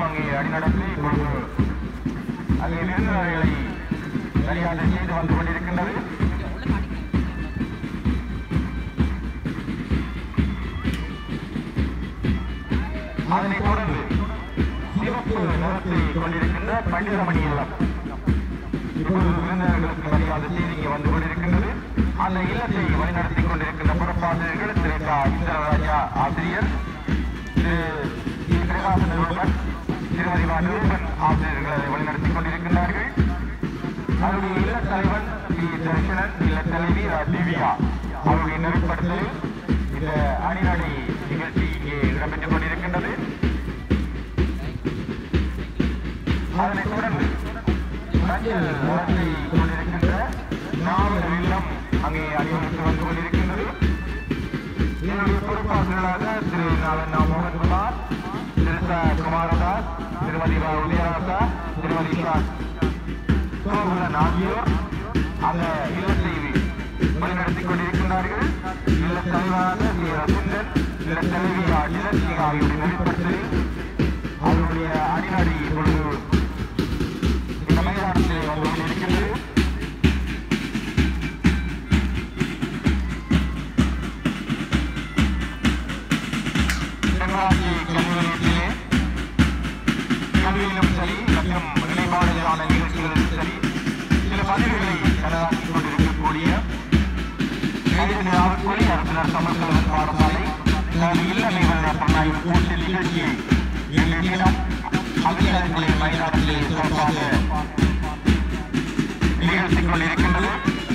அங்கே அடிநடத்தி இப்பொழுது அங்கே விருந்தினர்களை மரியாதை செய்து வந்து கொண்டிருக்கின்றது அதனைத் தொடர்ந்து சிவப்பு நிறத்தில் கொண்டிருக்கின்ற பண்டிதமணி இல்லம் இப்பொழுது விருந்தினர்களுக்கு மரியாதை செய்து இங்கே வந்து கொண்டிருக்கின்றது அந்த இல்லத்தை வழிநடத்தி கொண்டிருக்கின்ற பொறுப்பாசிரியர்கள் திரு க. இந்திரராஜா ஆசிரியர் திரு சி. பிரகாச நிருபன் திருமதி வ. நிருபன் ஆசிரியர்கள் அதை வழிநடத்தி கொண்டிருக்கின்றார்கள் அவருடைய இல்லத் தலைவன் சி. தர்ஷனன் இல்லத் தலைவி ர. திவ்யா அவருடைய நெருப்படுத்தலில் இந்த அணிநடை நிகழ்ச்சி இங்கே இடம்பெற்றுக் கொண்டிருக்கின்றது அதனைத் தொடர்ந்து மஞ்சள் நிறத்தை கொண்டிருக்கின்ற நாவல் இல்லம் அங்கே அணிவகுத்து வந்து கொண்டிருக்கின்றது இதனுடைய பொறுப்பாளர்களாக திரு நாவண்ணா மோகன்குமார் திரு ச குமாரதாஸ் திருமதி வ. உதயராசா திருமதி ஷா கோகுலன் ஆகியோர் அந்த இல்லத்தை வழிநடத்திக் கொண்டிருக்கிறார்கள் இல்லத் தலைவராக ஸ்ரீ ரசுந்தன் இல்லத் தலைவி நிலசிகா ஆகியோரின் நெறிப்படுத்தலில் அவருடைய அணிநடை இப்பொழுது இந்த மைதானத்தில் வந்து கொண்டிருக்கின்றது தென்காசி கல்வி நிலையத்திலே கல்வியிலும் சரி மற்றும் நிலைப்பாடுகளான நிகழ்ச்சிகளிலும் சரி சில பதிவுகளை தயாராக்கிக் கொண்டிருக்கக்கூடிய கைதனியாவுக்குறி அரசினர் சமஸ்கிருதன் பாடசாலை தனது இல்ல நிகழ்ந்த புலனாய்வு கூட்டு நிகழ்ச்சியை இன்று தினம் அகிலத்திலே மைதானத்திலே சிறப்பாக நிகழ்த்திக் கொண்டிருக்கின்றது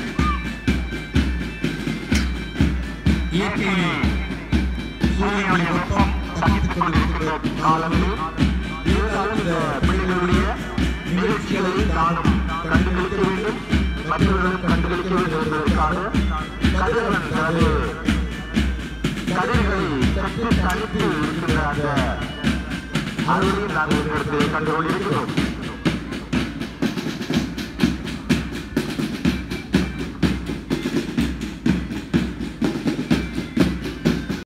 இயற்கையிலே சூரியனுடைய வெப்பம் சகித்துக் கொண்டிருக்கின்ற காலங்களில் இருந்தாலும் இந்த பிள்ளைகளுடைய நிகழ்ச்சிகளை நானும் கண்டுகளிக்க வேண்டும் மற்றவர்களும் கண்டுகளிக்க வேண்டும் என்பதற்காக கதிரவன் தனது கதிர்களை சற்று தனித்து இருக்கின்ற அந்த அருளையும் நாங்கள் இந்த இடத்தில் கண்டு கொண்டிருக்கிறோம்